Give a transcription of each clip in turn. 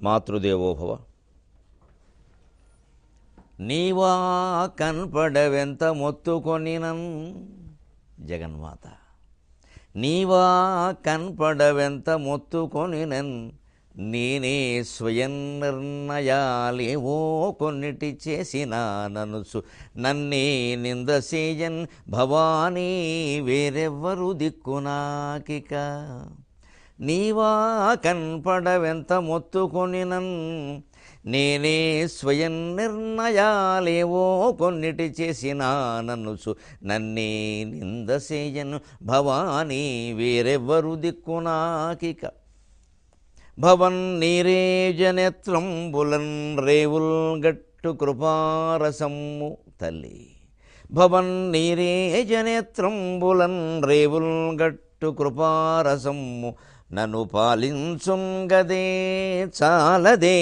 మాతృదేవోభవ నీవా కన్పడవెంత మొత్తుకొనినన్ జగన్మాత నీవా కన్పడవెంత మొత్తుకొనినన్ నేనే స్వయం నిర్ణయాలేవో కొన్నిటి చేసిన ననుసు నన్నే నిందసేయన్ భవానీ వేరెవ్వరు దిక్కునాకిక నీవా కన్పడవెంత మొత్తుకొనినన్ నేనే స్వయం నిర్ణయాలేవో కొన్నిటి చేసిన నన్నుసు నన్నే నిందసేయను భవానీ వేరెవ్వరు దిక్కునాకిక భవన్ నీరేజనేత్రంబులన్ రేవుల్ గట్టు కృపారసమ్ము తల్లి భవన్ నీరేజనేత్రంబులన్ రేవుల్ గట్టు కృపారసమ్ము నన్ను పాలించుంగదే చాలదే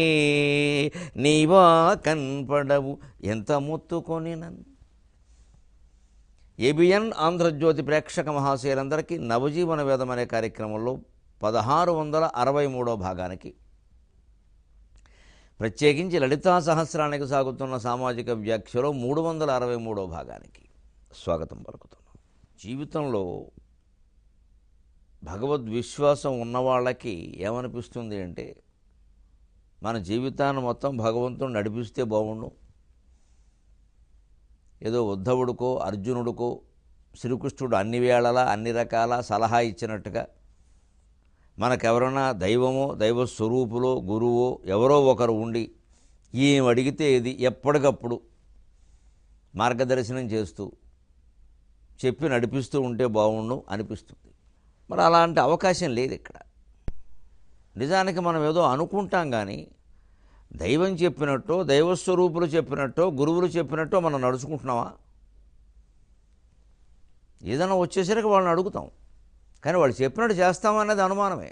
నీవా కన్పడవు ఎంత మొత్తుకొని నన్ను ఏబిఎన్ ఆంధ్రజ్యోతి ప్రేక్షక మహాశయులందరికీ నవజీవన వేదం అనే కార్యక్రమంలో పదహారు వందల అరవై మూడో భాగానికి ప్రత్యేకించి లలితా సహస్రానికి సాగుతున్న సామాజిక వ్యాఖ్యలో మూడు వందల అరవై మూడో భాగానికి స్వాగతం పలుకుతున్నాం జీవితంలో భగవద్విశ్వాసం ఉన్నవాళ్ళకి ఏమనిపిస్తుంది అంటే మన జీవితాన్ని మొత్తం భగవంతుడు నడిపిస్తే బాగుండు ఏదో ఉద్ధవుడికో అర్జునుడికో శ్రీకృష్ణుడు అన్ని వేళలా అన్ని రకాల సలహా ఇచ్చినట్టుగా మనకెవరైనా దైవమో దైవ స్వరూపులో గురువో ఎవరో ఒకరు ఉండి ఏం అడిగితే ఇది ఎప్పటికప్పుడు మార్గదర్శనం చేస్తూ చెప్పి నడిపిస్తూ ఉంటే బాగుండు అనిపిస్తుంది మరి అలాంటి అవకాశం లేదు ఇక్కడ నిజానికి మనం ఏదో అనుకుంటాం కానీ దైవం చెప్పినట్టో దైవస్వరూపులు చెప్పినట్టో గురువులు చెప్పినట్టో మనం నడుచుకుంటున్నామా ఏదైనా వచ్చేసరికి వాళ్ళని అడుగుతాం కానీ వాళ్ళు చెప్పినట్టు చేస్తామనేది అనుమానమే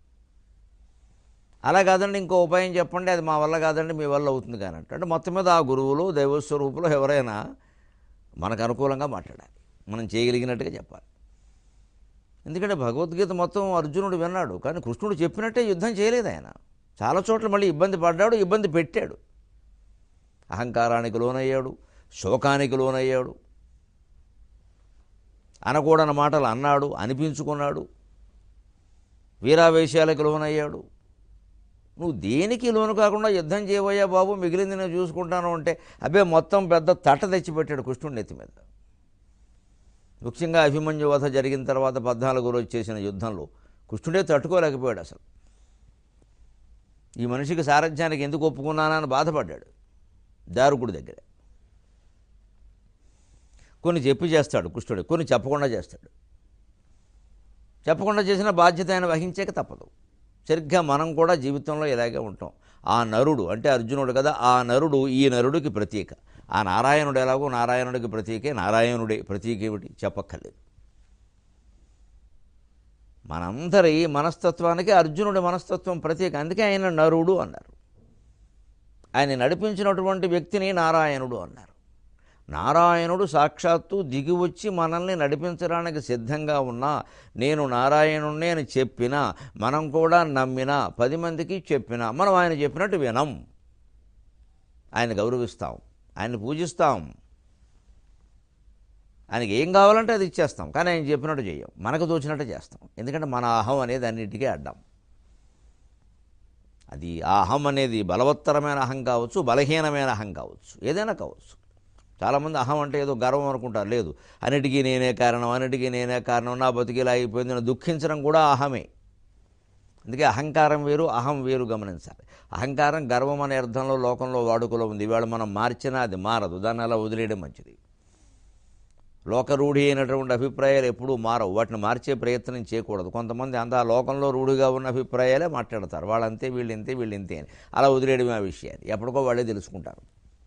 అలా కాదండి ఇంకో ఉపాయం చెప్పండి అది మా వల్ల కాదండి మీ వల్ల అవుతుంది కానీ అంటే మొత్తం మీద ఆ గురువులు దైవస్వరూపులు ఎవరైనా మనకు అనుకూలంగా మాట్లాడాలి మనం చేయగలిగినట్టుగా చెప్పాలి ఎందుకంటే భగవద్గీత మొత్తం అర్జునుడు విన్నాడు కానీ కృష్ణుడు చెప్పినట్టే యుద్ధం చేయలేదు ఆయన చాలా చోట్ల మళ్ళీ ఇబ్బంది పడ్డాడు ఇబ్బంది పెట్టాడు అహంకారానికి లోనయ్యాడు శోకానికి లోనయ్యాడు అనకూడని మాటలు అన్నాడు అనిపించుకున్నాడు వీరావేశాలకు లోనయ్యాడు నువ్వు దేనికి లోను కాకుండా యుద్ధం చేయబోయా బాబు మిగిలింది నేను చూసుకుంటాను అంటే అబ్బే మొత్తం పెద్ద తట్ట తెచ్చిపెట్టాడు కృష్ణుడి నెత్తి మీద ముఖ్యంగా అభిమన్యు వధ జరిగిన తర్వాత పద్నాలుగు రోజు చేసిన యుద్ధంలో కృష్ణుడే తట్టుకోలేకపోయాడు అసలు ఈ మనిషికి సారథ్యానికి ఎందుకు ఒప్పుకున్నానని బాధపడ్డాడు దారుకుడి దగ్గర కొన్ని చెప్పి చేస్తాడు కృష్ణుడు కొన్ని చెప్పకుండా చేస్తాడు చెప్పకుండా చేసిన బాధ్యత ఆయన వహించక తప్పదు సరిగ్గా మనం కూడా జీవితంలో ఇలాగే ఉంటాం ఆ నరుడు అంటే అర్జునుడు కదా ఆ నరుడు ఈ నరుడికి ప్రతీక ఆ నారాయణుడు ఎలాగో నారాయణుడికి ప్రతీకే నారాయణుడే ప్రతీక ఏమిటి చెప్పక్కర్లేదు మనందరి మనస్తత్వానికి అర్జునుడి మనస్తత్వం ప్రతీక అందుకే ఆయన నరుడు అన్నారు ఆయన నడిపించినటువంటి వ్యక్తిని నారాయణుడు అన్నారు నారాయణుడు సాక్షాత్తు దిగి వచ్చి మనల్ని నడిపించడానికి సిద్ధంగా ఉన్నా నేను నారాయణుణ్ణి అని చెప్పినా మనం కూడా నమ్మినా పది మందికి చెప్పినా మనం ఆయన చెప్పినట్టు వినం ఆయన గౌరవిస్తాం ఆయన పూజిస్తాం ఆయనకి ఏం కావాలంటే అది ఇచ్చేస్తాం కానీ ఆయన చెప్పినట్టు చేయం మనకు తోచినట్టు చేస్తాం ఎందుకంటే మన అహం అనేది అన్నిటికీ అడ్డం అది ఆ అహం అనేది బలవత్తరమైన అహం కావచ్చు బలహీనమైన అహం కావచ్చు ఏదైనా కావచ్చు చాలామంది అహం అంటే ఏదో గర్వం అనుకుంటారు లేదు అన్నిటికీ నేనే కారణం అన్నిటికీ నేనే కారణం నా బతికిలా అయిపోయింది అని దుఃఖించడం కూడా అహమే అందుకే అహంకారం వేరు అహం వేరు గమనించాలి అహంకారం గర్వం అనే అర్థంలో లోకంలో వాడుకలో ఉంది ఇవాళ మనం మార్చినా అది మారదు దాన్ని అలా వదిలేయడం మంచిది లోకరూఢి అయినటువంటి అభిప్రాయాలు ఎప్పుడూ మారవు వాటిని మార్చే ప్రయత్నం చేయకూడదు కొంతమంది అంత ఆ లోకంలో రూఢిగా ఉన్న అభిప్రాయాలే మాట్లాడతారు వాళ్ళంతే వీళ్ళు ఇంతే వీళ్ళు ఇంతే అని అలా వదిలేయడమే ఆ విషయాన్ని ఎప్పటికో వాళ్ళే తెలుసుకుంటారు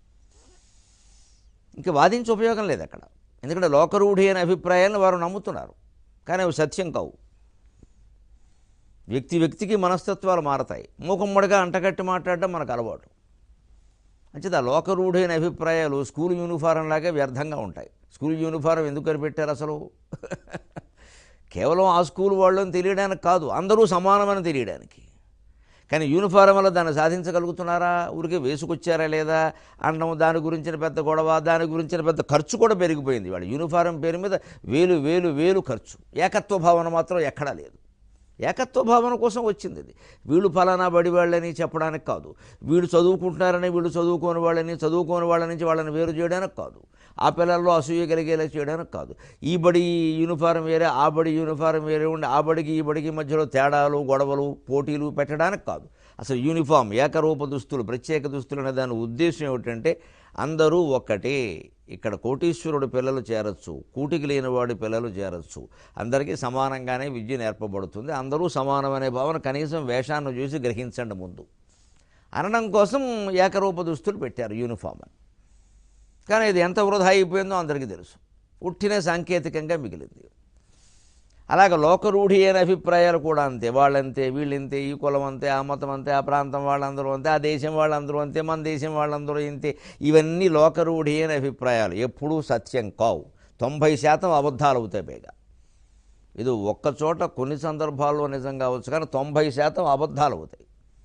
ఇంకా వాదించే ఉపయోగం లేదు అక్కడ ఎందుకంటే లోకరూఢి అనే అభిప్రాయాలను వారు నమ్ముతున్నారు కానీ అవి సత్యం కావు వ్యక్తి వ్యక్తికి మనస్తత్వాలు మారతాయి మూకమ్మడిగా అంటగట్టి మాట్లాడడం మనకు అలవాటు అంచేది ఆ లోకరూఢైన అభిప్రాయాలు స్కూల్ యూనిఫారం లాగే వ్యర్థంగా ఉంటాయి స్కూల్ యూనిఫారం ఎందుకు కనిపెట్టారు అసలు కేవలం ఆ స్కూల్ వాళ్ళని తెలియడానికి కాదు అందరూ సమానమని తెలియడానికి కానీ యూనిఫారం వల్ల దాన్ని సాధించగలుగుతున్నారా ఊరికే వేసుకొచ్చారా లేదా అనడం దాని గురించిన పెద్ద గొడవ దాని గురించిన పెద్ద ఖర్చు కూడా పెరిగిపోయింది వాడు యూనిఫారం పేరు మీద వేలు వేలు వేలు ఖర్చు ఏకత్వ భావన మాత్రం ఎక్కడా లేదు ఏకత్వ భావన కోసం వచ్చింది ఇది వీళ్ళు ఫలానా బడి వాళ్ళని చెప్పడానికి కాదు వీళ్ళు చదువుకుంటున్నారని వీళ్ళు చదువుకోని వాళ్ళని చదువుకోని వాళ్ళ నుంచి వాళ్ళని వేరు చేయడానికి కాదు ఆ పిల్లల్లో అసూయ కలిగేలా చేయడానికి కాదు ఈ బడి యూనిఫారం వేరే ఆ బడి యూనిఫారం వేరే ఉండి ఆ బడికి ఈ బడికి మధ్యలో తేడాలు గొడవలు పోటీలు పెట్టడానికి కాదు అసలు యూనిఫామ్ ఏకరూప దుస్తులు ప్రత్యేక దుస్తులు అనే దాని ఉద్దేశం ఏమిటంటే అందరూ ఒక్కటే ఇక్కడ కోటీశ్వరుడు పిల్లలు చేరచ్చు కూటికి లేనివాడి పిల్లలు చేరచ్చు అందరికీ సమానంగానే విద్య నేర్పబడుతుంది అందరూ సమానమనే భావన కనీసం వేషాన్ని చూసి గ్రహించండి ముందు అనడం కోసం ఏకరూప దుస్తులు పెట్టారు యూనిఫామ్ అని కానీ ఇది ఎంత వృధా అయిపోయిందో అందరికీ తెలుసు ఉట్టినే సాంకేతికంగా మిగిలింది అలాగే లోకరూఢి అయిన అభిప్రాయాలు కూడా అంతే వాళ్ళంతే వీళ్ళంతే ఈ కులం అంతే ఆ మతం అంతే ఆ ప్రాంతం వాళ్ళందరూ అంతే ఆ దేశం వాళ్ళందరూ అంతే మన దేశం వాళ్ళందరూ ఇంతే ఇవన్నీ లోకరూఢి అయిన అభిప్రాయాలు ఎప్పుడూ సత్యం కావు తొంభై శాతం అబద్ధాలు అవుతాయి పైగా ఇది ఒక్క చోట కొన్ని సందర్భాల్లో నిజం కావచ్చు కానీ తొంభై శాతం అబద్ధాలు అవుతాయి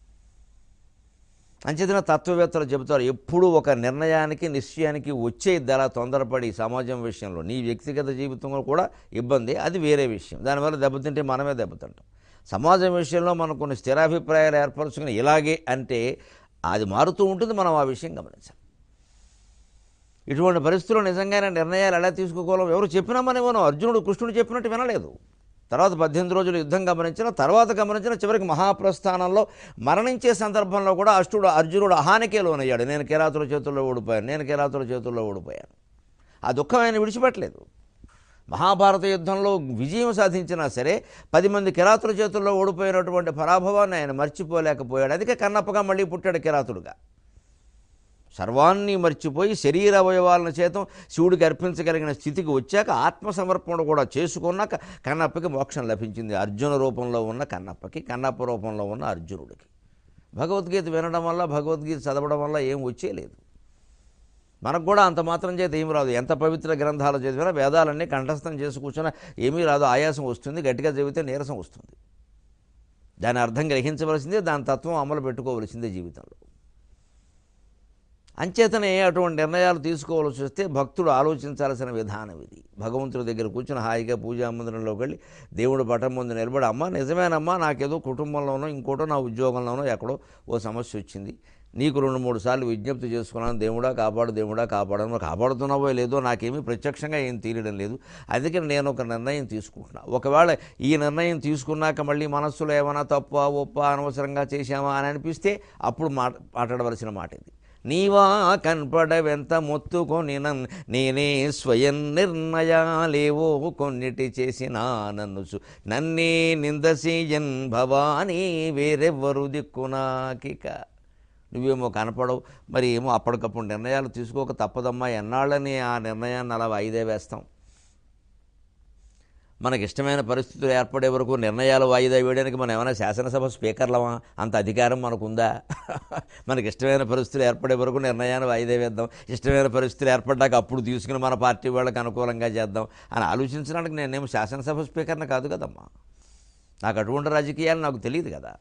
అంచేతన తత్వవేత్తలు చెబుతారు ఎప్పుడూ ఒక నిర్ణయానికి నిశ్చయానికి వచ్చేది అలా తొందరపడి సమాజం విషయంలో నీ వ్యక్తిగత జీవితంలో కూడా ఇబ్బంది అది వేరే విషయం దానివల్ల దెబ్బతింటే మనమే దెబ్బతింటాం సమాజం విషయంలో మనం కొన్ని స్థిరాభిప్రాయాలు ఏర్పరచుకుని ఇలాగే అంటే అది మారుతూ ఉంటుంది మనం ఆ విషయం గమనించాలి ఇటువంటి పరిస్థితుల్లో నిజంగానే నిర్ణయాలు ఎలా తీసుకోగలం ఎవరు చెప్పినా మనం ఇవ్వను అర్జునుడు కృష్ణుడు చెప్పినట్టు వినలేదు తర్వాత పద్దెనిమిది రోజులు యుద్ధం గమనించిన తర్వాత గమనించిన చివరికి మహాప్రస్థానంలో మరణించే సందర్భంలో కూడా అష్టుడు అర్జునుడు అహానికే లోనయ్యాడు నేను కిరాతుల చేతుల్లో ఓడిపోయాను నేను కిరాతుల చేతుల్లో ఓడిపోయాను ఆ దుఃఖం ఆయన విడిచిపెట్టలేదు మహాభారత యుద్ధంలో విజయం సాధించినా సరే పది మంది కిరాతుల చేతుల్లో ఓడిపోయినటువంటి పరాభవాన్ని ఆయన మర్చిపోలేకపోయాడు అందుకే కన్నప్పగా మళ్ళీ పుట్టాడు కిరాతుడుగా సర్వాన్ని మర్చిపోయి శరీర అవయవాలను చేతం శివుడికి అర్పించగలిగిన స్థితికి వచ్చాక ఆత్మసమర్పణ కూడా చేసుకున్నాక కన్నప్పకి మోక్షం లభించింది అర్జున రూపంలో ఉన్న కన్నప్పకి కన్నప్ప రూపంలో ఉన్న అర్జునుడికి భగవద్గీత వినడం వల్ల భగవద్గీత చదవడం వల్ల ఏం వచ్చేలేదు మనకు కూడా అంత మాత్రం చేత ఏమి రాదు ఎంత పవిత్ర గ్రంథాలు చదివినా వేదాలన్నీ కంఠస్థం చేసి కూర్చున్నా ఏమీ రాదు ఆయాసం వస్తుంది గట్టిగా చదివితే నీరసం వస్తుంది దాని అర్థం గ్రహించవలసిందే దాని తత్వం అమలు పెట్టుకోవలసిందే జీవితంలో అంచేతనే అటువంటి నిర్ణయాలు తీసుకోవాల్సి వస్తే భక్తుడు ఆలోచించాల్సిన విధానం ఇది భగవంతుడి దగ్గర కూర్చుని హాయిగా పూజా మందిరంలోకి వెళ్ళి దేవుడు పటం ముందు నిలబడి అమ్మ నిజమేనమ్మా నాకేదో కుటుంబంలోనో ఇంకోటో నా ఉద్యోగంలోనో ఎక్కడో ఓ సమస్య వచ్చింది నీకు రెండు మూడు సార్లు విజ్ఞప్తి చేసుకున్నాను దేవుడా కాపాడు దేవుడా కాపాడను కాపాడుతున్నావో లేదో నాకేమీ ప్రత్యక్షంగా ఏం తీరడం లేదు అందుకని నేను ఒక నిర్ణయం తీసుకుంటున్నా ఒకవేళ ఈ నిర్ణయం తీసుకున్నాక మళ్ళీ మనస్సులో ఏమైనా తప్ప ఒప్ప అనవసరంగా చేశామా అని అనిపిస్తే అప్పుడు మాట మాట్లాడవలసిన మాట ఇది నీవా కనపడవెంత మొత్తుకొని నన్ నేనే స్వయం నిర్ణయాలేవో కొన్నిటి చేసినా నన్ను సు- నన్నే నిందసీయన్ భవానీ వేరెవ్వరు దిక్కునాకిక నువ్వేమో కనపడవు మరి ఏమో అప్పటికప్పుడు నిర్ణయాలు తీసుకోక తప్పదమ్మా ఎన్నాళ్ళని ఆ నిర్ణయాన్ని అలా వాయిదా వేస్తాం మనకి ఇష్టమైన పరిస్థితులు ఏర్పడే వరకు నిర్ణయాలు వాయిదా వేయడానికి మనం ఏమైనా శాసనసభ స్పీకర్లమా అంత అధికారం మనకుందా మనకి ఇష్టమైన పరిస్థితులు ఏర్పడే వరకు నిర్ణయాన్ని వాయిదా వేద్దాం ఇష్టమైన పరిస్థితులు ఏర్పడ్డాక అప్పుడు తీసుకుని మన పార్టీ వాళ్ళకి అనుకూలంగా చేద్దాం అని ఆలోచించడానికి నేనేమో శాసనసభ స్పీకర్ని కాదు కదమ్మా నాకు అటువంటి రాజకీయాలు నాకు తెలియదు కదా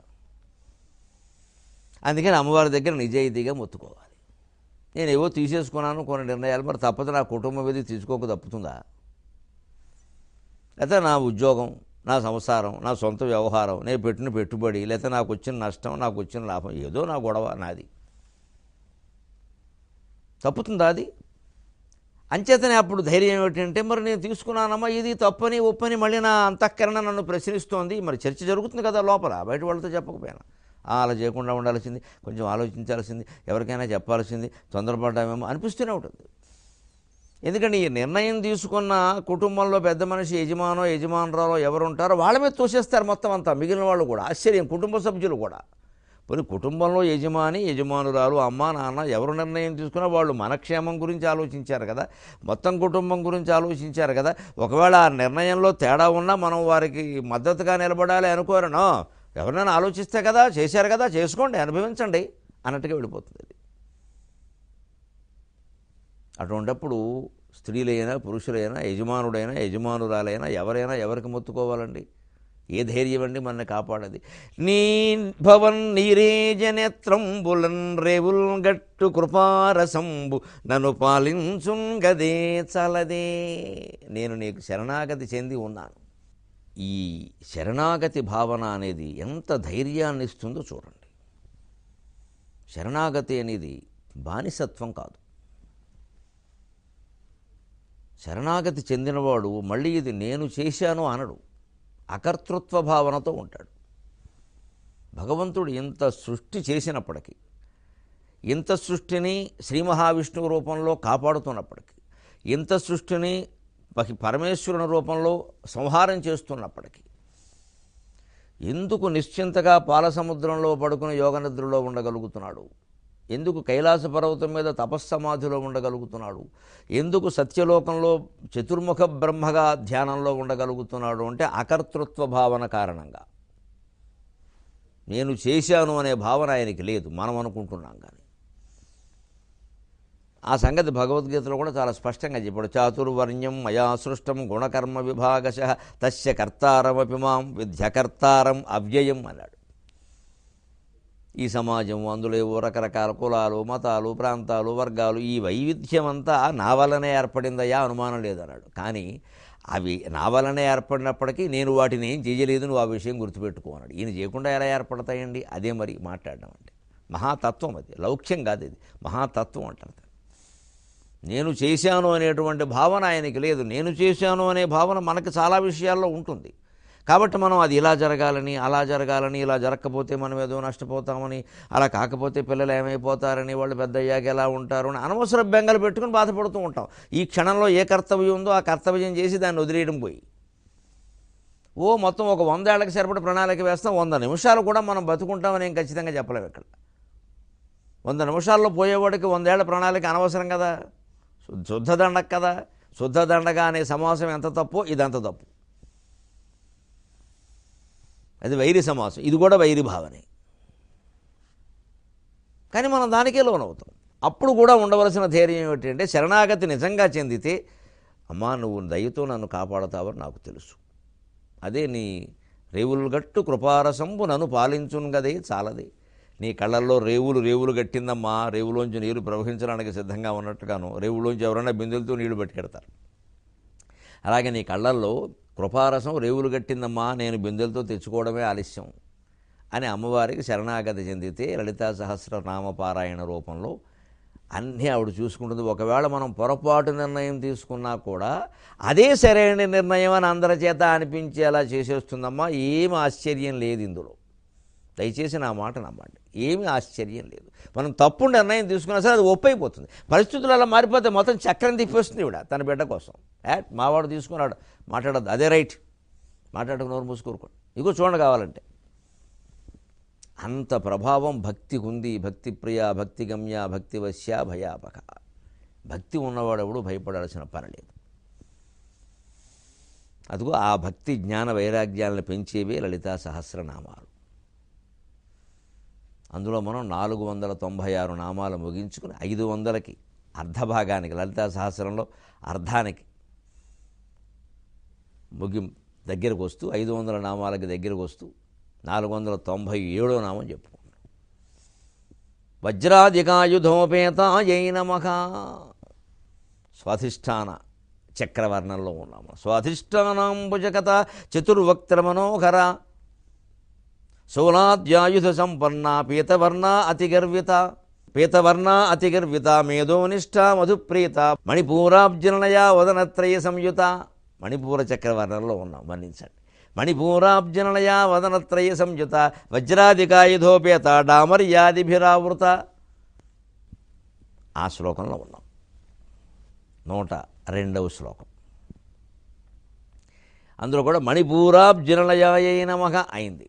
అందుకని అమ్మవారి దగ్గర నిజాయితీగా మొత్తుకోవాలి నేను ఏవో తీసేసుకున్నాను కొన్ని నిర్ణయాలు మరి తప్పదు నా కుటుంబం ఇది తీసుకోక తప్పుతుందా లేకపోతే నా ఉద్యోగం నా సంసారం నా సొంత వ్యవహారం నేను పెట్టిన పెట్టుబడి లేకపోతే నాకు వచ్చిన నష్టం నాకు వచ్చిన లాభం ఏదో నా గొడవ నాది తప్పుతుందా అది అంచేతనే అప్పుడు ధైర్యం ఏమిటంటే మరి నేను తీసుకున్నానమ్మా ఇది తప్పని ఒప్పని మళ్ళీ నా అంతఃకరణ నన్ను ప్రశ్నిస్తోంది మరి చర్చ జరుగుతుంది కదా లోపల బయట వాళ్ళతో చెప్పకపోయినా ఆ, అలా చేయకుండా ఉండాల్సింది కొంచెం ఆలోచించాల్సింది ఎవరికైనా చెప్పాల్సింది తొందరపడ్డామేమో అనిపిస్తూనే ఉంటుంది ఎందుకంటే ఈ నిర్ణయం తీసుకున్న కుటుంబంలో పెద్ద మనిషి యజమానో యజమానురాలో ఎవరు ఉంటారో వాళ్ళ మీద తోసేస్తారు మొత్తం అంతా మిగిలిన వాళ్ళు కూడా ఆశ్చర్యం కుటుంబ సభ్యులు కూడా పోనీ కుటుంబంలో యజమాని యజమానురాలు అమ్మ నాన్న ఎవరు నిర్ణయం తీసుకున్నా వాళ్ళు మన క్షేమం గురించి ఆలోచించారు కదా మొత్తం కుటుంబం గురించి ఆలోచించారు కదా ఒకవేళ ఆ నిర్ణయంలో తేడా ఉన్నా మనం వారికి మద్దతుగా నిలబడాలి అనుకోరనో ఎవరినైనా ఆలోచిస్తే కదా చేశారు కదా చేసుకోండి అనుభవించండి అన్నట్టుగా వెళ్ళిపోతుంది అది అటువంటప్పుడు స్త్రీలైనా పురుషులైనా యజమానుడైనా యజమానురాలైనా ఎవరైనా ఎవరికి మొత్తుకోవాలండి ఏ ధైర్యం అండి మన కాపాడది నీ భవన్ నీరేజనేత్రంబులన్ రేవుల్ గట్టు కృపారసంబు నన్ను పాలించున్ గదే చలదే నేను నీకు శరణాగతి చెంది ఉన్నాను ఈ శరణాగతి భావన అనేది ఎంత ధైర్యాన్ని ఇస్తుందో చూడండి శరణాగతి అనేది బానిసత్వం కాదు శరణాగతి చెందినవాడు మళ్ళీ ఇది నేను చేశాను అనడు అకర్తృత్వ భావనతో ఉంటాడు భగవంతుడు ఇంత సృష్టి చేసినప్పటికీ ఇంత సృష్టిని శ్రీ మహావిష్ణువు రూపంలో కాపాడుతున్నప్పటికీ ఇంత సృష్టిని పకి- పరమేశ్వరుని రూపంలో సంహారం చేస్తున్నప్పటికీ ఎందుకు నిశ్చింతగా పాలసముద్రంలో పడుకుని యోగనిద్రలో ఉండగలుగుతున్నాడు ఎందుకు కైలాస పర్వతం మీద తపస్సమాధిలో ఉండగలుగుతున్నాడు ఎందుకు సత్యలోకంలో చతుర్ముఖ బ్రహ్మగా ధ్యానంలో ఉండగలుగుతున్నాడు అంటే అకర్తృత్వ భావన కారణంగా నేను చేశాను అనే భావన ఆయనకి లేదు మనం అనుకుంటున్నాం కానీ ఆ సంగతి భగవద్గీతలో కూడా చాలా స్పష్టంగా చెప్పాడు చాతుర్వర్ణ్యం మయా సృష్టం గుణకర్మ విభాగశ తస్య కర్తారమపి మాం విద్యకర్తారం అవ్యయం అన్నాడు ఈ సమాజం అందులో ఏవో రకరకాల కులాలు మతాలు ప్రాంతాలు వర్గాలు ఈ వైవిధ్యం అంతా నా వల్లనే ఏర్పడిందయ్యా అనుమానం లేదన్నాడు కానీ అవి నా వల్లనే ఏర్పడినప్పటికీ నేను వాటిని ఏం చేయలేదు నువ్వు ఆ విషయం గుర్తుపెట్టుకో అన్నాడు ఈయన చేయకుండా ఎలా ఏర్పడతాయండి అదే మరి మాట్లాడడం అంటే మహాతత్వం అది లౌక్యం కాదు ఇది మహాతత్వం అంటారు దాన్ని. నేను చేశాను అనేటువంటి భావన ఆయనకి లేదు నేను చేశాను అనే భావన మనకు చాలా విషయాల్లో ఉంటుంది కాబట్టి మనం అది ఇలా జరగాలని అలా జరగాలని ఇలా జరగకపోతే మనం ఏదో నష్టపోతామని అలా కాకపోతే పిల్లలు ఏమైపోతారని వాళ్ళు పెద్ద అయ్యాక ఎలా ఉంటారు అని అనవసర బెంగలు పెట్టుకుని బాధపడుతూ ఉంటాం ఈ క్షణంలో ఏ కర్తవ్యం ఉందో ఆ కర్తవ్యం చేసి దాన్ని వదిలేయడం పోయి ఓ మొత్తం ఒక వందేళ్లకు సరిపడి ప్రణాళిక వేస్తాం వంద నిమిషాలు కూడా మనం బతుకుంటామని ఏం ఖచ్చితంగా చెప్పలేము ఇక్కడ వంద నిమిషాల్లో పోయేవాడికి వందేళ్ల ప్రణాళిక అనవసరం కదా శుద్ధ- శుద్ధ దండగ కదా శుద్ధ దండగ అనే సమాసం ఎంత తప్పో ఇదంత తప్పు అది వైరి సమాసం ఇది కూడా వైరి భావనే కానీ మనం దానికే లోనవుతాం అప్పుడు కూడా ఉండవలసిన ధైర్యం ఏమిటంటే శరణాగతి నిజంగా చెందితే అమ్మా నువ్వు దయతో నన్ను కాపాడతావని నాకు తెలుసు అదే నీ రేవులు గట్టు కృపారసంబు నన్ను పాలించును గదే చాలదే నీ కళ్ళల్లో రేవులు రేవులు గట్టిందమ్మా రేవులోంచి నీరు ప్రవహించడానికి సిద్ధంగా ఉన్నట్టుగాను రేవులోంచి ఎవరైనా బిందులతో నీళ్లు పట్టుకెడతారు అలాగే నీ కళ్ళల్లో కృపారసం రేవులు గట్టిందమ్మా నేను బిందెలతో తెచ్చుకోవడమే ఆలస్యం అని అమ్మవారికి శరణాగతి చెందితే లలితా సహస్రనామ పారాయణ రూపంలో అన్నీ ఆవిడ చూసుకుంటుంది ఒకవేళ మనం పొరపాటు నిర్ణయం తీసుకున్నా కూడా అదే సరైన నిర్ణయం అని అందరి చేత అనిపించేలా చేసేస్తుందమ్మా ఏమి ఆశ్చర్యం లేదు ఇందులో దయచేసి నా మాట నమ్మండి ఏమీ ఆశ్చర్యం లేదు మనం తప్పు నిర్ణయం తీసుకున్నా సరే అది ఒప్పైపోతుంది పరిస్థితులు అలా మారిపోతే మొత్తం చక్రం తిప్పేస్తుంది ఇవిడ తన బిడ్డ కోసం యాట్ మావాడు తీసుకున్నాడు మాట్లాడద్దు అదే రైట్ మాట్లాడక నోరు మూసుకూరుకోండి ఇగో చూడండి కావాలంటే అంత ప్రభావం భక్తికి ఉంది భక్తి ప్రియ భక్తి గమ్య భక్తి వశ్య భయాపక భక్తి ఉన్నవాడెవడు భయపడాల్సిన పని లేదు అదిగో ఆ భక్తి జ్ఞాన వైరాగ్యాలను పెంచేవే లలితా సహస్రనామాలు అందులో మనం నాలుగు వందల తొంభై ఆరు నామాలు ముగించుకుని ఐదు వందలకి అర్ధభాగానికి లలితా సహస్రంలో అర్ధానికి ముగిం దగ్గరకు వస్తూ ఐదు వందల నామాలకి దగ్గరకు వస్తూ నాలుగు వందల తొంభై ఏడో నామం చెప్పుకుంటాం వజ్రాధికాయుధోపేతాయై నమః స్వాధిష్టాన చక్రవర్ణంలో ఉన్నాము స్వాధిష్టానాంబుజకత చతుర్వక్త్ర మనోహర శూలాద్యాయుధ సంపన్న పీతవర్ణ అతిగర్విత పీతవర్ణ అతిగర్విత మేధోనిష్ట మధుప్రీత మణిపూరాబ్జనయ వదనత్రయ సంయుత మణిపూర చక్రవర్ణంలో ఉన్నాం మన్నించండి మణిపూరాబ్జనయ వదనత్రయ సంయుత వజ్రాధికాయుధోపేత డామర్యాదిభిరావృత ఆ శ్లోకంలో ఉన్నాం నూట రెండవ శ్లోకం అందులో కూడా మణిపూరాబ్జనలయాయ నమః అయింది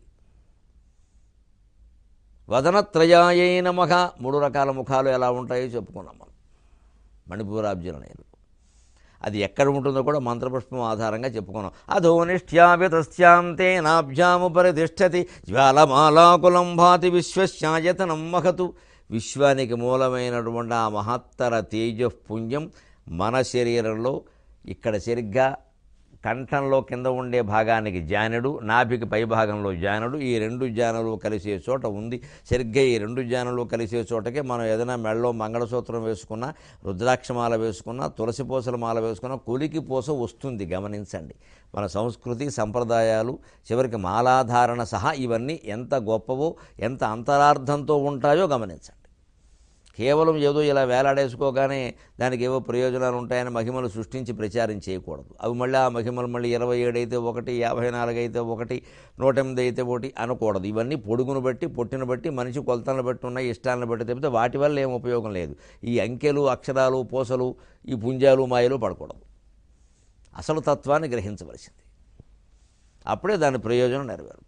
వదనత్రయాయ నమః మూడు రకాల ముఖాలు ఎలా ఉంటాయో చెప్పుకున్నాం మనం మణిపూరాబ్జనయలు అది ఎక్కడ ఉంటుందో కూడా మంత్రపుష్పం ఆధారంగా చెప్పుకున్నాం అధోనిష్ఠ్యాభితస్యాం తేనాభ్యాము పరితిష్టతి జ్వాలమాలాకులం భాతి విశ్వశాయతనం మహతు విశ్వానికి మూలమైనటువంటి ఆ మహత్తర తేజపుంజం మన శరీరంలో ఇక్కడ సరిగ్గా కంఠంలో కింద ఉండే భాగానికి జానుడు నాభికి పై భాగంలో జానుడు ఈ రెండు జానులు కలిసే చోట ఉంది సరిగ్గా ఈ రెండు జానులు కలిసే చోటకే మనం ఏదైనా మెడలో మంగళసూత్రం వేసుకున్నా రుద్రాక్షమాల వేసుకున్నా తులసి పూసల మాల వేసుకున్నా కొలికి పూస వస్తుంది గమనించండి మన సంస్కృతి సంప్రదాయాలు చివరికి మాలాధారణ సహా ఇవన్నీ ఎంత గొప్పవో ఎంత అంతరార్థంతో ఉంటాయో గమనించండి కేవలం ఏదో ఇలా వేలాడేసుకోగానే దానికి ఏవో ప్రయోజనాలు ఉంటాయని మహిమలు సృష్టించి ప్రచారం చేయకూడదు అవి మళ్ళీ ఆ మహిమలు మళ్ళీ ఇరవై ఏడు అయితే ఒకటి యాభై నాలుగు అయితే ఒకటి నూట ఎనిమిది అయితే ఒకటి అనకూడదు ఇవన్నీ పొడుగును బట్టి పొట్టిన బట్టి మనిషి కొలతలను బట్టి ఉన్నాయి ఇష్టాలను బట్టి తప్పితే వాటి వల్ల ఏం ఉపయోగం లేదు ఈ అంకెలు అక్షరాలు పూసలు ఈ పుంజాలు మాయలు పడకూడదు అసలు తత్వాన్ని గ్రహించవలసింది అప్పుడే దాని ప్రయోజనం నెరవేరు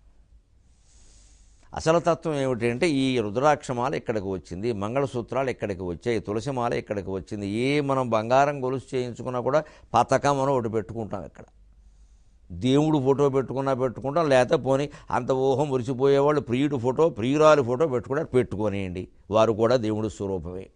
అసలు తత్వం ఏమిటంటే ఈ రుద్రాక్షమాల ఇక్కడికి వచ్చింది మంగళసూత్రాలు ఇక్కడికి వచ్చాయి తులసిమాల ఇక్కడికి వచ్చింది ఏ మనం బంగారం గొలుసు చేయించుకున్నా కూడా పథకం అని ఒకటి పెట్టుకుంటాం ఇక్కడ దేవుడు ఫోటో పెట్టుకున్నా పెట్టుకుంటాం లేకపోతే పోనీ అంత ఊహం మురిసిపోయేవాళ్ళు ప్రియుడు ఫోటో ప్రియురాలి ఫోటో పెట్టుకున్నా పెట్టుకొనియండి వారు కూడా దేవుడి స్వరూపమే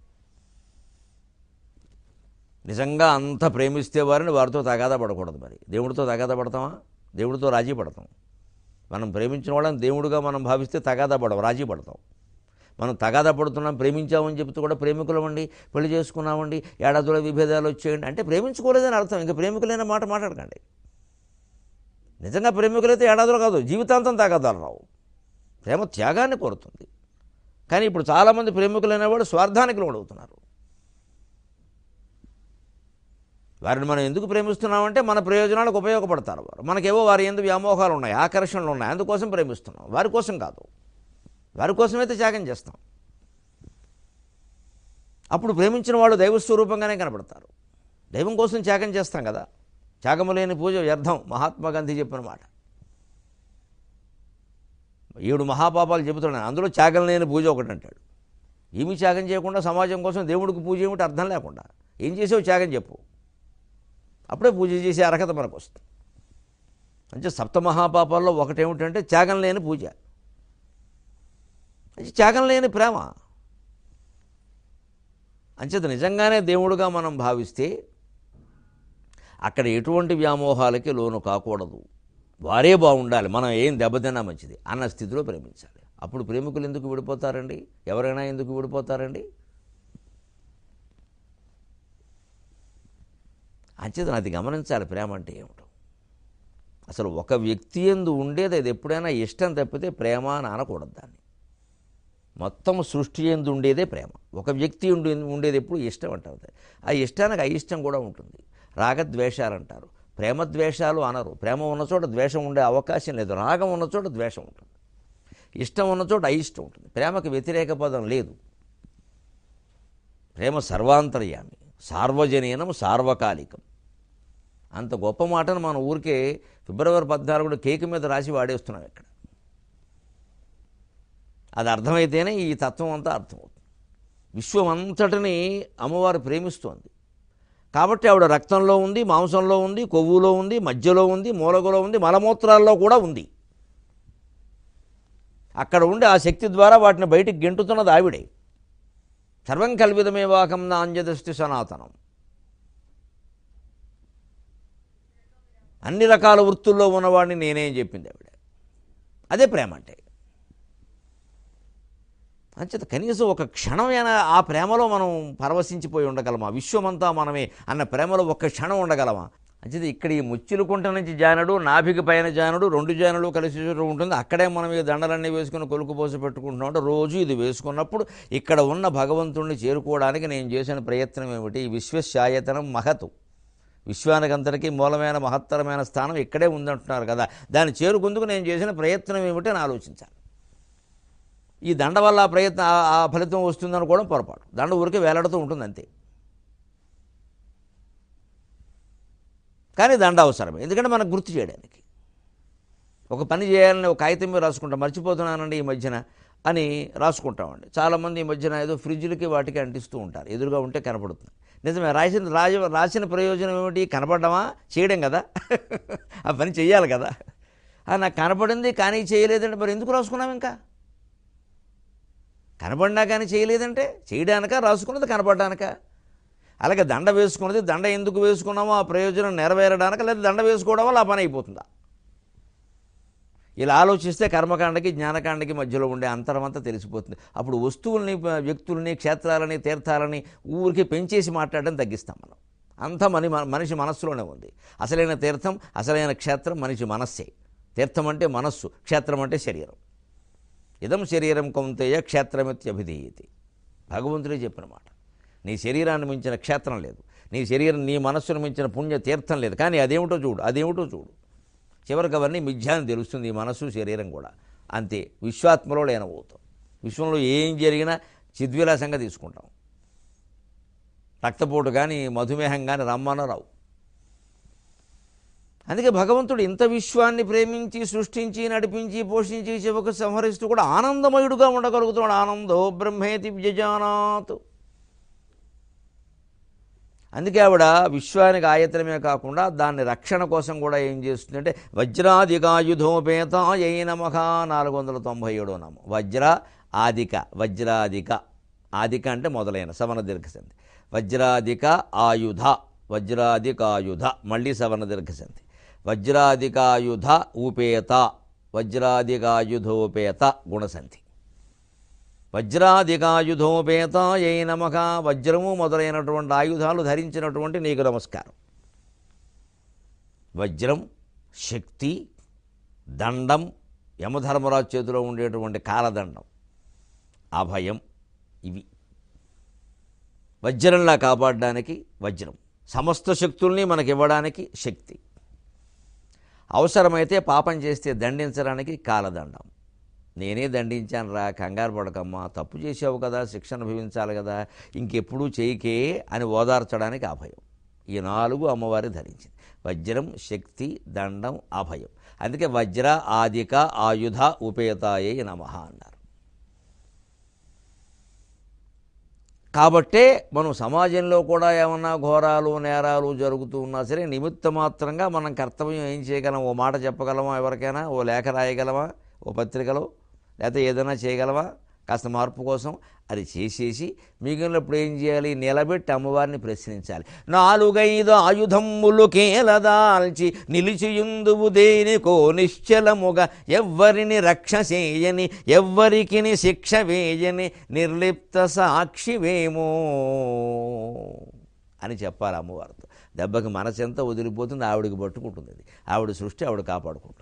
నిజంగా అంత ప్రేమిస్తే వారిని వారితో తగాదా పడకూడదు మరి దేవుడితో తగాదా పడతామా దేవుడితో రాజీ పడతాం మనం ప్రేమించిన వాళ్ళని దేవుడిగా మనం భావిస్తే తగాదా పడవు రాజీ పడతాం మనం తగాదా పడుతున్నాం ప్రేమించామని చెప్తూ కూడా ప్రేమికులమండి పెళ్లి చేసుకున్నామండి ఏడాదిలో విభేదాలు వచ్చేయండి అంటే ప్రేమించుకోలేదని అర్థం ఇంకా ప్రేమికులైన మాట మాట్లాడకండి నిజంగా ప్రేమికులైతే ఏడాదిలో కాదు జీవితాంతం తగాదాలు రావు ప్రేమ త్యాగాన్ని కోరుతుంది కానీ ఇప్పుడు చాలామంది ప్రేమికులైన వాళ్ళు స్వార్థానికి లోడవుతున్నారు వారిని మనం ఎందుకు ప్రేమిస్తున్నామంటే మన ప్రయోజనాలకు ఉపయోగపడతారు వారు మనకేవో వారి ఎందుకు వ్యామోహాలు ఉన్నాయి ఆకర్షణలు ఉన్నాయి అందుకోసం ప్రేమిస్తున్నాం వారి కోసం కాదు వారి కోసమైతే త్యాగం చేస్తాం అప్పుడు ప్రేమించిన వాళ్ళు దైవస్వరూపంగానే కనపడతారు దైవం కోసం త్యాగం చేస్తాం కదా త్యాగము లేని పూజ వ్యర్థం మహాత్మా గాంధీ చెప్పిన మాట ఏడు మహాపాపాలు చెబుతున్నాను అందులో త్యాగం లేని పూజ ఒకటి అంటాడు ఏమి త్యాగం చేయకుండా సమాజం కోసం దేవుడికి పూజ ఏమిటి అర్థం లేకుండా ఏం చేసావు త్యాగం చెప్పు అప్పుడే పూజ చేసే అర్హత మనకు వస్తుంది అంటే సప్తమహాపాపాల్లో ఒకటేమిటంటే త్యాగం లేని పూజ అది త్యాగం లేని ప్రేమ అంచేత నిజంగానే దేవుడుగా మనం భావిస్తే అక్కడ ఎటువంటి వ్యామోహాలకి లోను కాకూడదు వారే బాగుండాలి మనం ఏం దెబ్బతిన్నా మంచిది అన్న స్థితిలో ప్రేమించాలి అప్పుడు ప్రేమికులు ఎందుకు విడిపోతారండి ఎవరైనా ఎందుకు విడిపోతారండి అంచేత అది గమనించాలి ప్రేమ అంటే ఏమిటో అసలు ఒక వ్యక్తి ఎందు ఉండేది అది ఎప్పుడైనా ఇష్టం తప్పితే ప్రేమ అని అనకూడదు దాన్ని మొత్తం సృష్టి ఎందు ఉండేదే ప్రేమ ఒక వ్యక్తి ఉండి ఉండేది ఎప్పుడు ఇష్టం అంటారు ఆ ఇష్టానికి అయిష్టం కూడా ఉంటుంది రాగద్వేషాలు అంటారు ప్రేమ ద్వేషాలు అనరు ప్రేమ ఉన్న చోట ద్వేషం ఉండే అవకాశం లేదు రాగం ఉన్న చోట ద్వేషం ఉంటుంది ఇష్టం ఉన్న చోట అయిష్టం ఉంటుంది ప్రేమకు వ్యతిరేక పదం లేదు ప్రేమ సర్వాంతర్యామి సార్వజనీనం సార్వకాలికం అంత గొప్ప మాటను మన ఊరికే ఫిబ్రవరి పద్నాలుగున కేక్ మీద రాసి వాడేస్తున్నాం ఇక్కడ అది అర్థమైతేనే ఈ తత్వం అంతా అర్థమవుతుంది విశ్వం అంతటిని అమ్మవారు ప్రేమిస్తోంది కాబట్టి ఆవిడ రక్తంలో ఉంది మాంసంలో ఉంది కొవ్వులో ఉంది మధ్యలో ఉంది మూలగలో ఉంది మలమూత్రాల్లో కూడా ఉంది అక్కడ ఉండి ఆ శక్తి ద్వారా వాటిని బయటికి గెంటుతున్నది ఆవిడే సర్వం కల్విదమే వాకం నాంజదృష్టి సనాతనం అన్ని రకాల వృత్తుల్లో ఉన్నవాడిని నేనేం చెప్పింది ఆవిడ అదే ప్రేమ అంటే అంచేత కనీసం ఒక క్షణమైనా ఆ ప్రేమలో మనం పరవశించిపోయి ఉండగలమా విశ్వమంతా మనమే అన్న ప్రేమలో ఒక్క క్షణం ఉండగలమా అంచేత ఇక్కడ ఈ ముచ్చుల కుంట నుంచి జానుడు నాభికి పైన జానుడు రెండు జానులు కలిసి చోట ఉంటుంది అక్కడే మనం ఈ దండలన్నీ వేసుకుని కొలుకు పోసి పెట్టుకుంటున్నాం అంటే రోజు ఇది వేసుకున్నప్పుడు ఇక్కడ ఉన్న భగవంతుణ్ణి చేరుకోవడానికి నేను చేసిన ప్రయత్నం ఏమిటి ఈ విశ్వశాయతనం మహతు విశ్వానికంతటికీ మూలమైన మహత్తరమైన స్థానం ఇక్కడే ఉందంటున్నారు కదా దాన్ని చేరుకుందుకు నేను చేసిన ప్రయత్నం ఏమిటి అని ఆలోచించాలి ఈ దండ వల్ల ఆ ప్రయత్నం ఆ- ఆ ఫలితం వస్తుందని కూడా పొరపాటు దండ ఊరికే వేలాడుతూ ఉంటుంది అంతే కానీ దండ అవసరమే ఎందుకంటే మనకు గుర్తు చేయడానికి ఒక పని చేయాలని ఒక కాగితం మీద రాసుకుంటాం మర్చిపోతున్నానండి ఈ మధ్యన అని రాసుకుంటామండి చాలామంది ఈ మధ్యన ఏదో ఫ్రిడ్జ్లకి వాటికి అంటిస్తూ ఉంటారు ఎదురుగా ఉంటే కనపడుతుంది నిజమే రాసిన రాజ రాసిన ప్రయోజనం ఏమిటి కనపడమా చేయడం కదా ఆ పని చెయ్యాలి కదా ఆ, నాకు కనపడింది కానీ చేయలేదంటే మరి ఎందుకు రాసుకున్నాం ఇంకా కనపడినా కానీ చేయలేదంటే చేయడానిక రాసుకున్నది కనపడడానిక అలాగే దండ వేసుకున్నది దండ ఎందుకు వేసుకున్నామో ఆ ప్రయోజనం నెరవేరడానికి లేదా దండ వేసుకోవడం వల్ల ఆ పని అయిపోతుందా ఇలా ఆలోచిస్తే కర్మకాండకి జ్ఞానకాండకి మధ్యలో ఉండే అంతరం అంతా తెలిసిపోతుంది అప్పుడు వస్తువుల్ని వ్యక్తుల్ని క్షేత్రాలని తీర్థాలని ఊరికి పెంచేసి మాట్లాడడం తగ్గిస్తాం మనం అంతా మని మనిషి మనస్సులోనే ఉంది అసలైన తీర్థం అసలైన క్షేత్రం మనిషి మనస్సే తీర్థం అంటే మనస్సు క్షేత్రం అంటే శరీరం ఇదం శరీరం కౌంతేయ క్షేత్రమిత్యభిధీయతి భగవంతుడే చెప్పిన మాట నీ శరీరాన్ని మించిన క్షేత్రం లేదు నీ శరీరం నీ మనస్సును మించిన పుణ్య తీర్థం లేదు కానీ అదేమిటో చూడు అదేమిటో చూడు చివరికి అవన్నీ మిథ్యాన్ని తెలుస్తుంది ఈ మనస్సు శరీరం కూడా అంతే విశ్వాత్మలో లేనబోతాం విశ్వంలో ఏం జరిగినా చిద్విలాసంగా తీసుకుంటాం రక్తపోటు కానీ మధుమేహం కానీ రమ్మన రావు అందుకే భగవంతుడు ఇంత విశ్వాన్ని ప్రేమించి సృష్టించి నడిపించి పోషించి చివకు సంహరిస్తూ కూడా ఆనందమయుడుగా ఉండగలుగుతున్నాడు ఆనందో బ్రహ్మేతి వ్యజానాత్ అందుకే ఆవిడ విశ్వానికి ఆయతనమే కాకుండా దాన్ని రక్షణ కోసం కూడా ఏం చేస్తుందంటే వజ్రాధికాయుధోపేత ఏ నమః నాలుగు వందల తొంభై ఏడో నామం వజ్ర ఆదిక వజ్రాధిక ఆదిక అంటే మొదలైన సవన దీర్ఘసంధి వజ్రాధిక ఆయుధ వజ్రాధికాయుధ మళ్ళీ సవన దీర్ఘసంధి వజ్రాధికాయుధ ఉపేత వజ్రాధికాయుధోపేత గుణసంధి వజ్రాధికాయుధోపేత ఏ నమక వజ్రము మొదలైనటువంటి ఆయుధాలు ధరించినటువంటి నీకు నమస్కారం వజ్రం శక్తి దండం యమధర్మరాజు చేతిలో ఉండేటువంటి కాలదండం అభయం ఇవి వజ్రంలా కాపాడడానికి వజ్రం సమస్త శక్తుల్ని మనకి ఇవ్వడానికి శక్తి అవసరమైతే పాపం చేస్తే దండించడానికి కాలదండం నేనే దండించాను రా కంగారు పడకమ్మా తప్పు చేసావు కదా శిక్ష అనుభవించాలి కదా ఇంకెప్పుడూ చేయకే అని ఓదార్చడానికి అభయం ఈ నాలుగు అమ్మవారి ధరించింది వజ్రం శక్తి దండం అభయం అందుకే వజ్ర ఆదిక ఆయుధ ఉపేతాయే నమ అన్నారు కాబట్టే మనం సమాజంలో కూడా ఏమన్నా ఘోరాలు నేరాలు జరుగుతూ ఉన్నా సరే నిమిత్త మాత్రంగా మనం కర్తవ్యం ఏం చేయగలం ఓ మాట చెప్పగలమా ఎవరికైనా ఓ లేఖ రాయగలమా ఓ పత్రికలో లేకపోతే ఏదైనా చేయగలవా కాస్త మార్పు కోసం అది చేసేసి మిగిలినప్పుడు ఏం చేయాలి నిలబెట్టి అమ్మవారిని ప్రశ్నించాలి నాలుగైదు ఆయుధములు కేలదాల్చి నిలిచియుందువు దేనికో నిశ్చలముగా ఎవ్వరిని రక్ష చేయని ఎవ్వరికి శిక్ష వేయని నిర్లిప్త సాక్షివేమో అని చెప్పాలి అమ్మవారితో దెబ్బకి మనసెంత వదిలిపోతుంది ఆవిడకి పట్టుకుంటుంది అది ఆవిడ సృష్టి ఆవిడ కాపాడుకుంటుంది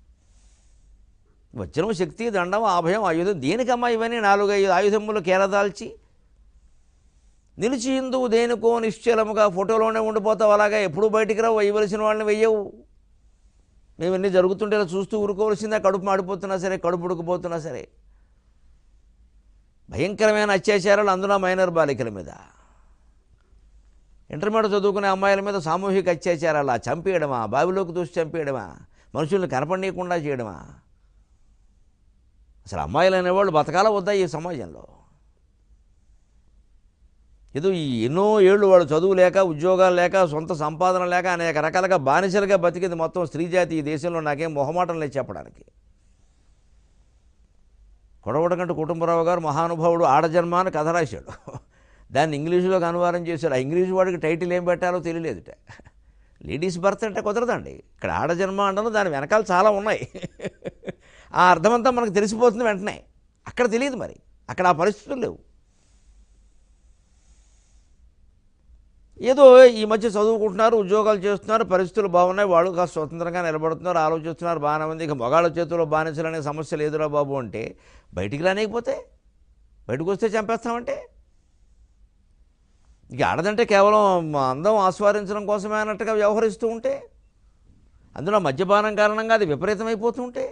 వజ్రం శక్తి దండం అభయం ఆయుధం దేనికమ్మా ఇవన్నీ నాలుగు ఐదు ఆయుధములు కేరదాల్చి నిలిచి ఇందువు దేనికో నిశ్చలముగా ఫోటోలోనే ఉండిపోతావు అలాగా ఎప్పుడు బయటికి రావు వేయవలసిన వాళ్ళని వెయ్యవు మేము ఇన్ని జరుగుతుంటే ఇలా చూస్తూ ఊరుకోవలసిందే కడుపు మాడిపోతున్నా సరే కడుపు ఉడికిపోతున్నా సరే భయంకరమైన అత్యాచారాలు అందులో మైనర్ బాలికల మీద ఇంటర్మీడియట్ చదువుకునే అమ్మాయిల మీద సామూహిక అత్యాచారాలు చంపేయడమా బావిలోకి దూసి చంపేయడమా మనుషుల్ని కనపడనీయకుండా చేయడమా అసలు అమ్మాయిలు అనేవాళ్ళు బతకాల వద్దా ఈ సమాజంలో ఏదో ఈ ఎన్నో ఏళ్ళు వాళ్ళు చదువు లేక ఉద్యోగాలు లేక సొంత సంపాదన లేక అనేక రకాలుగా బానిసలుగా బతికింది మొత్తం స్త్రీజాతి ఈ దేశంలో నాకేం మొహమాటం లేదు చెప్పడానికి కొడవడకంటే కుటుంబరావు గారు మహానుభావుడు ఆడజన్మ అని కథ రాశాడు దాన్ని ఇంగ్లీషులోకి అనువాదం చేశాడు ఆ ఇంగ్లీషు వాడికి టైటిల్ ఏం పెట్టాలో తెలియలేదుట లేడీస్ బర్త్ అంటే కుదరదండి ఇక్కడ ఆడజన్మ అంటాను దాని వెనకాల చాలా ఉన్నాయి ఆ అర్థమంతా మనకు తెలిసిపోతుంది వెంటనే అక్కడ తెలియదు మరి అక్కడ ఆ పరిస్థితులు లేవు ఏదో ఈ మధ్య చదువుకుంటున్నారు ఉద్యోగాలు చేస్తున్నారు పరిస్థితులు బాగున్నాయి వాళ్ళు కాస్త స్వతంత్రంగా నిలబడుతున్నారు ఆలోచిస్తున్నారు బాగానే ఉంది ఇక మగాళ్ళ చేతుల్లో బానిసలనే సమస్య లేదురా బాబు అంటే బయటికి రానికపోతే బయటకు వస్తే చంపేస్తామంటే ఇక ఆడదంటే కేవలం అందం ఆస్వాదించడం కోసమే అన్నట్టుగా వ్యవహరిస్తూ ఉంటే అందులో మద్యపానం కారణంగా అది విపరీతమైపోతుంటే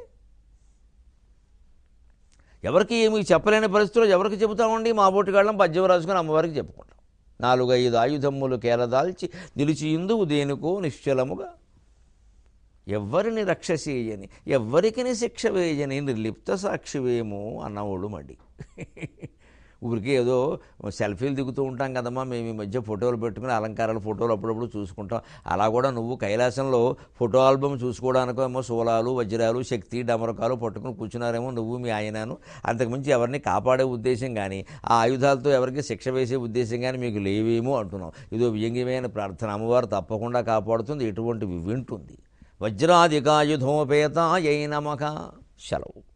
ఎవరికి ఏమి చెప్పలేని పరిస్థితుల్లో ఎవరికి చెబుతామండి మా బోటిగాళ్ళం పద్యం రాసుకుని అమ్మవారికి చెప్పుకుంటాం నాలుగు ఐదు ఆయుధములు కేలదాల్చి నిలిచి ఇందువు దేనికో నిశ్చలముగా ఎవ్వరిని రక్ష చేయని ఎవ్వరికి శిక్ష వేయని నిర్లిప్త సాక్షివేమో అన్నవాడు మడి ఊరికే ఏదో సెల్ఫీలు దిగుతూ ఉంటాం కదమ్మా మేము ఈ మధ్య ఫోటోలు పెట్టుకుని అలంకారాల ఫోటోలు అప్పుడప్పుడు చూసుకుంటాం అలా కూడా నువ్వు కైలాసంలో ఫోటో ఆల్బమ్ చూసుకోవడానికో ఏమో సోలాలు వజ్రాలు శక్తి డమరకాలు పట్టుకుని కూర్చున్నారేమో నువ్వు మీ ఆయనను అంతకుమించి ఎవరిని కాపాడే ఉద్దేశం కానీ ఆ ఆయుధాలతో ఎవరికి శిక్ష వేసే ఉద్దేశం కానీ మీకు లేవేమో అంటున్నాం ఇదో వ్యంగ్యమైన ప్రార్థన అమ్మవారు తప్పకుండా కాపాడుతుంది ఎటువంటివి వింటుంది వజ్రాధికాయుధోపేత నమక సెలవు